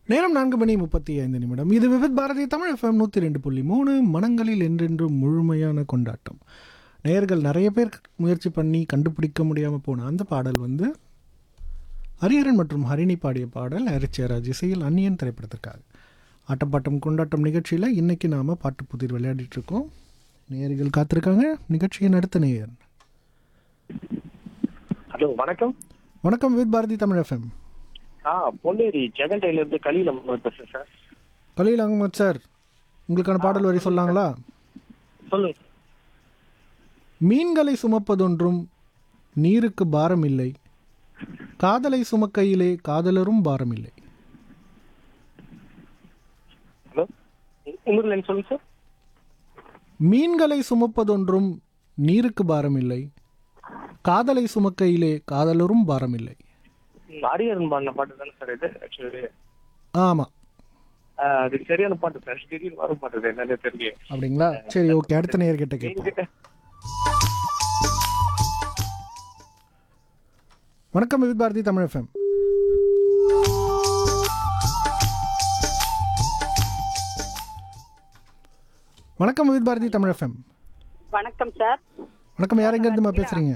நேரம் நான்கு மணி முப்பத்தி ஐந்து நிமிடம் இது விவித் பாரதி தமிழ் எஃப்எம் நூற்றி ரெண்டு புள்ளி மூணு மனங்களில் என்றென்றும் முழுமையான கொண்டாட்டம் நேயர்கள் நிறைய பேர் முயற்சி பண்ணி கண்டுபிடிக்க முடியாமல் போன அந்த பாடல் வந்து ஹரிஹரன் மற்றும் ஹரிணி பாடிய பாடல் ஹரிச்சேராஜ் இசையில் அந்நியன் திரைப்படத்திற்காக ஆட்டப்பாட்டம் கொண்டாட்டம் நிகழ்ச்சியில் இன்னைக்கு நாம் பாட்டு புதிர் விளையாடிட்டு இருக்கோம் நேயர்கள் காத்திருக்காங்க நிகழ்ச்சியின் அடுத்த நேயர் ஹலோ வணக்கம் வணக்கம் விவித் பாரதி தமிழ் எஃப்எம் ஆ பொன்னேரி ஜெகண்டையில இருந்து கலியில் அம்மா பேசுறேன் சார் கலீல் அகமது சார் உங்களுக்கான பாடல் வரி சொல்லாங்களா சொல்லுங்க மீன்களை சுமப்பதொன்றும் நீருக்கு பாரம் இல்லை காதலை சுமக்கையிலே காதலரும் பாரம் இல்லை ஹலோ இன்னொரு லைன் சொல்லுங்க சார் மீன்களை சுமப்பதொன்றும் நீருக்கு பாரம் இல்லை காதலை சுமக்கையிலே காதலரும் பாரம் இல்லை அரியரன் பாடின பாட்டு தானே சார் இது ஆக்சுவலி ஆமாம் அது சரியான பாட்டு சார் திடீர்னு வரும் பாட்டு என்னன்னு தெரியல அப்படிங்களா சரி ஓகே அடுத்த நேயர்கிட்ட கேட்போம் என்கிட்ட வணக்கம் விவித் பாரதி தமிழ் எஃப்எம் வணக்கம் விவித் பாரதி தமிழ் எஃப்எம் வணக்கம் சார் வணக்கம் யார் எங்கேருந்துமா பேசுகிறீங்க